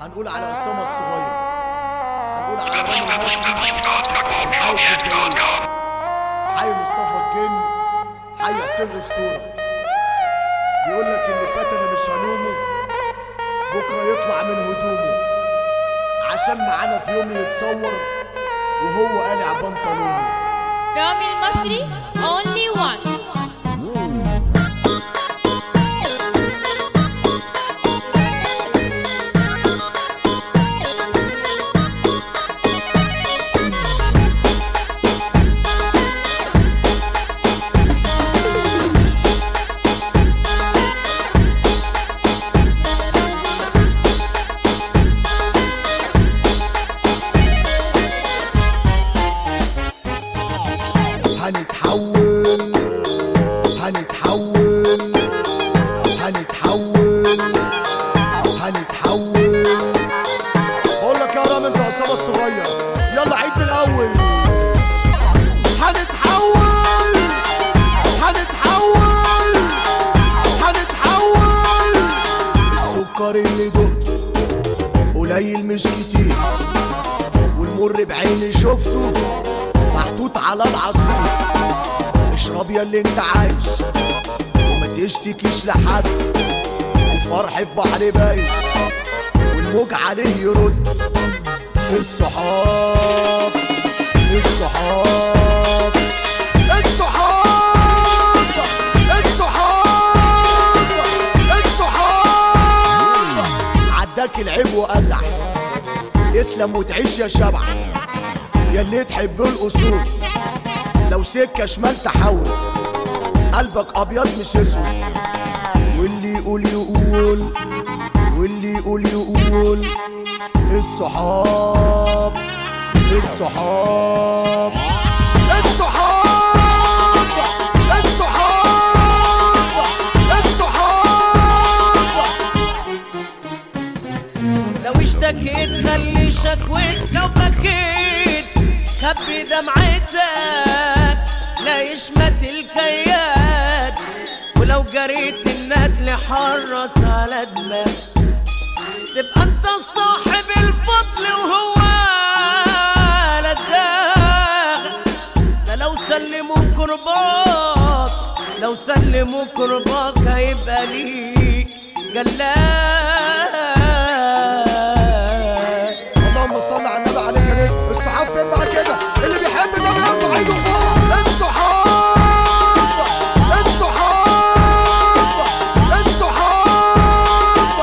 هنقول على أسامة الصغير هنقول على رامي المصري حي الجزائري حي مصطفى الجن حي حسين أسطورة بيقول لك اللي فات أنا مش هلومه بكرة يطلع من هدومه عشان معانا في يوم يتصور وهو قالع بنطلونه رامي المصري only one هنتحول هنتحول هنتحول هنتحول بقول لك يا رامي انت اسامه الصغير يلا عيد من الاول هنتحول هنتحول هنتحول السكر اللي دقته قليل مش كتير والمر بعيني شفته محطوط على العصير اشرب يا اللي انت عايش وما تشتكيش لحد الفرح في بحر بايش والموج عليه يرد الصحاب الصحاب الصحاب الصحاب الصحاب عداك العيب وازع اسلم وتعيش يا شبع يا اللي تحب الاصول لو سكه شمال تحول قلبك ابيض مش اسود واللي يقول يقول واللي يقول يقول الصحاب الصحاب الصحاب الصحاب الصحاب لو اشتكيت خلي شكوتك لو بكيت خبي دمعتك لا يشمت الكياد ولو جريت الندل حرص على دماغك تبقى انت صاحب الفضل وهو لا داغ ده لو سلموا كرباك لو سلموا كرباك هيبقى ليك جلاد اللهم صل على النبي عليه يا ريت الصحاب فين بقى كده اللي بيحب ده بيرفع ايده فوق الصحاب الصحاب الصحاب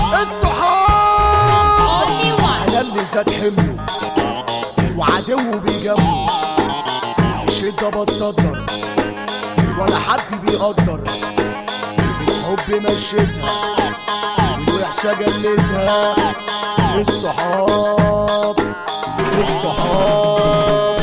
الصحاب only one انا اللي زاد حمله وعدو بيجامله في شدة بتصدر ولا حد بيقدر الحب مشيتها والوحشة جلتها الصحاب الصحاب